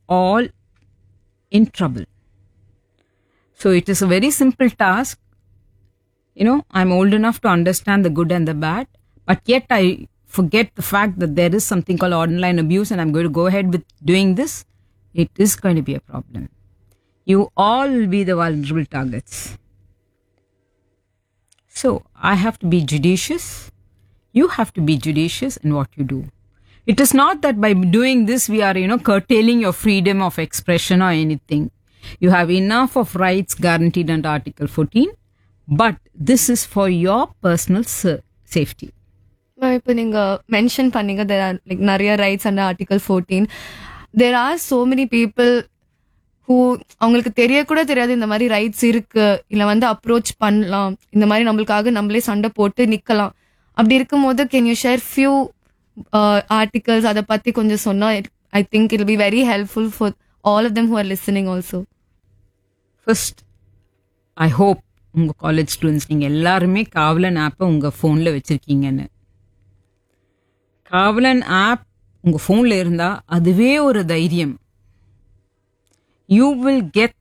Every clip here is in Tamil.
all in trouble. So it is a very simple task. You know, I'm old enough to understand the good and the bad, but yet I forget the fact that there is something called online abuse and I'm going to go ahead with doing this. It is going to be a problem. You all will be the vulnerable targets. So I have to be judicious. You have to be judicious in what you do. It is not that by doing this we are, you know, curtailing your freedom of expression or anything. You have enough of rights guaranteed under Article 14, but this is for your personal sa- safety. இப்போ நீங்க மென்ஷன் பண்ணீங்க தேர் ஆர் லைக் நிறைய rights and article fourteen there are so many people who அவங்களுக்கு தெரிய கூட தெரியாது இந்த மாதிரி ரைட்ஸ் இருக்கு இல்ல வந்து அப்ரோச் பண்ணலாம் இந்த மாதிரி நம்மளுக்காக நம்மளே சண்டை போட்டு நிக்கலாம் அப்படி இருக்கும்போது can you share few articles அதை பத்தி கொஞ்சம் சொன்னா I think it be very helpful for all of them who are listening also first I hope உங்கள் காலேஜ் ஸ்டூடெண்ட்ஸ் நீங்கள் எல்லாருமே காவலன் ஆப்பை உங்கள் ஃபோனில் வச்சுருக்கீங்கன்னு காவலன் ஆப் உங்கள் ஃபோனில் இருந்தால் அதுவே ஒரு தைரியம் you will get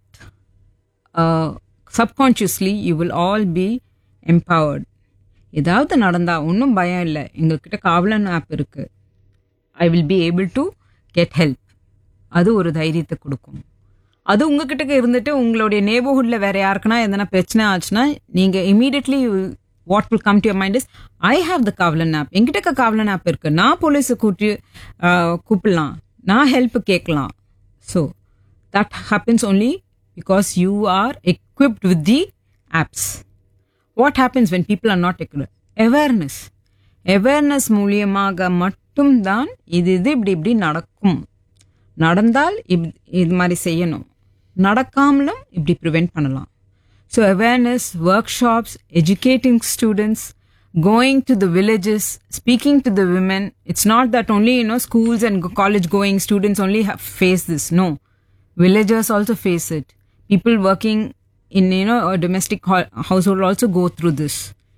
subconsciously you will all be empowered ஏதாவது நடந்தா ஒன்றும் பயம் இல்லை எங்ககிட்ட காவலன் ஆப் இருக்கு I will be able to get help அது ஒரு தைரியத்தை கொடுக்கும் அது உங்ககிட்ட இருந்துட்டு உங்களுடைய நேபர்ஹுட்ல வேற யாருக்குன்னா எதனா பிரச்சனை ஆச்சுன்னா நீங்க immediately what will come to your mind is I have the Kavalan app எங்கிட்ட காவலன் ஆப் இருக்கு நான் போலீஸை கூட்டி ஆஹ், கூப்பிடலாம் நான் ஹெல்ப் கேட்கலாம் so that happens only because you are equipped with the apps what happens when people are not equipped awareness awareness மூலியமாக மட்டும்தான் இது இது இப்படி இப்படி நடக்கும் நடந்தால் இப்- இது மாதிரி செய்யணும் நடக்காமலும் இப்படி ப்ரிவெண்ட் பண்ணலாம் so awareness workshops educating students going to the villages speaking to the women it's not that only you know schools and college going students only have face this no villagers also face it people working in you know a domestic ho- household also go through this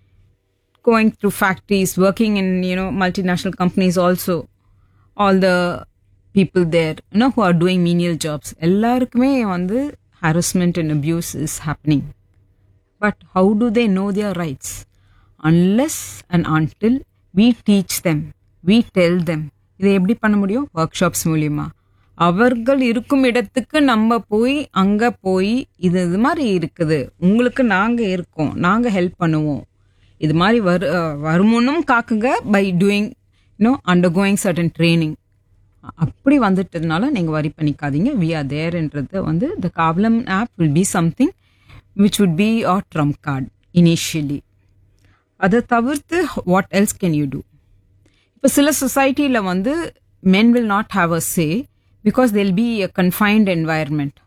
going through factories, working in you know multinational companies also, all the people there, you know, who are doing menial jobs. எல்லாருக்குமே வந்து harassment and abuse is happening. But how do they know their rights? Unless and until we teach them, we tell them. இதை எப்படி பண்ண முடியும் ஒர்க் ஷாப்ஸ் மூலியமா அவர்கள் இருக்கும் இடத்துக்கு நம்ம போய் அங்க போய் இது இது மாதிரி இருக்குது உங்களுக்கு நாங்க இருக்கோம் நாங்க ஹெல்ப் பண்ணுவோம் இது மாதிரி வரு அஹ் வருமுன்னும் காக்குங்க by doing you know undergoing certain training அப்படி வந்துட்டதுனால நீங்க வரி பண்ணிக்காதீங்க வி ஆர் தேர்ன்றது வந்து the Kavalan app will be something which would be our trump card initially அதை தவிர்த்து what else can you do இப்போ சில சொசைட்டியில் வந்து men will not have a say because they'll be a confined environment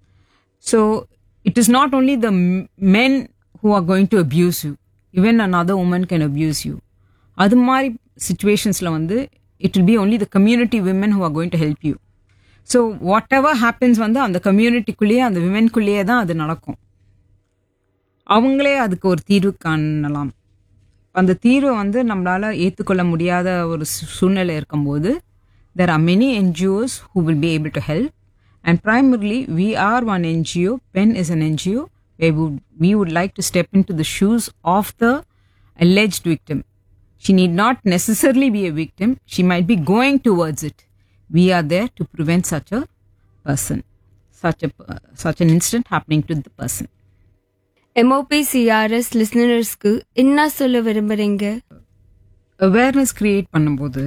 so it is not only the men who are going to abuse you even an other woman can abuse you அது மாதிரி சுச்சுவேஷன்ஸில் வந்து it will be only the community women who are going to help you so whatever happens வந்து அந்த கம்யூனிட்டிக்குள்ளேயே அந்த விமென்குள்ளேயே தான் அது நடக்கும் அவங்களே அதுக்கு ஒரு தீர்வு காணலாம் அந்த தீர்வை வந்து நம்மளால ஏற்றுக்கொள்ள முடியாத ஒரு சூ- சூழ்நிலை இருக்கும்போது there are many NGOs who will be able to help and primarily we are one NGO, PEN is an NGO, where would, we would like to step into the shoes of the alleged victim. She need not necessarily be a victim, she might be going towards it. We are there to prevent such a person, such a such an incident happening to the person. MOP CRS லிசனர்ஸ்க்கு என்ன சொல்ல விரும்புறீங்க அவேர்னஸ் கிரியேட் பண்ணும்போது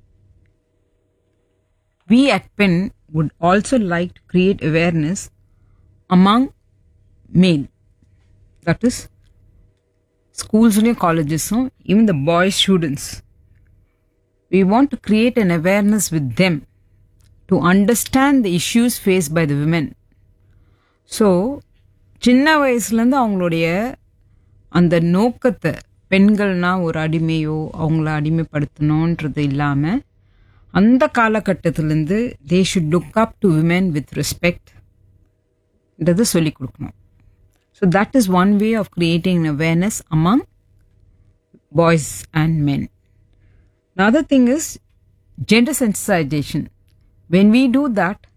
we at PEN would also like to create awareness among male. That is, schools and colleges, even the boys students. We want to create an awareness with them to understand the issues faced by the women. So சின்ன வயசுலேருந்து அவங்களுடைய அந்த நோக்கத்தை பெண்கள்னா ஒரு அடிமையோ அவங்கள அடிமைப்படுத்தணுன்றது இல்லாமல் அந்த காலகட்டத்திலேருந்து they should look up to women with ரெஸ்பெக்ட்ன்றது சொல்லி கொடுக்கணும் so that is one way of creating awareness among boys and men The other thing is gender sensitization. When we do that,